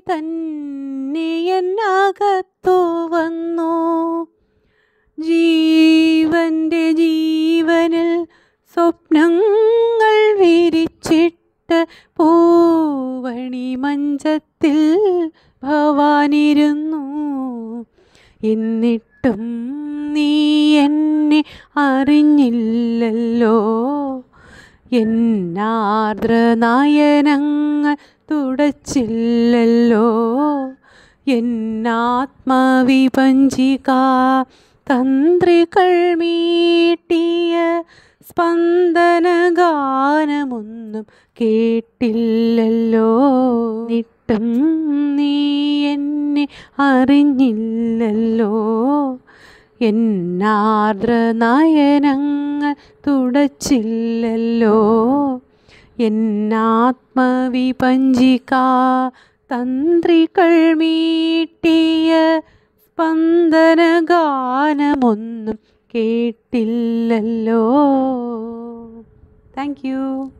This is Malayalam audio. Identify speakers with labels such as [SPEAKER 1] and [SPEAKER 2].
[SPEAKER 1] തന്നെ എന്നകത്തു വന്നു ജീവന്റെ ജീവനിൽ സ്വപ്നങ്ങൾ വിരിച്ചിട്ട് പൂവണി മഞ്ചത്തിൽ ഭവാനിരുന്നു എന്നിട്ടും നീ എന്നെ അറിഞ്ഞില്ലല്ലോ എന്നാർദ്ര നയനങ്ങൾ തുടച്ചില്ലല്ലോ എന്നാത്മവിപഞ്ചിക തന്ത്രികൾ മീട്ടിയ സ്പന്ദന ഗാനമൊന്നും കേട്ടില്ലല്ലോ നിട്ടും നീ എന്നെ അറിഞ്ഞില്ലല്ലോ എന്നാർദ്ര നയനങ്ങൾ തുടച്ചില്ലല്ലോ എന്നാത്മവിപഞ്ചിക തന്ത്രികൾ മീട്ടിയ സ്പന്ദന ഗാനമൊന്നും കേട്ടില്ലല്ലോ താങ്ക് യു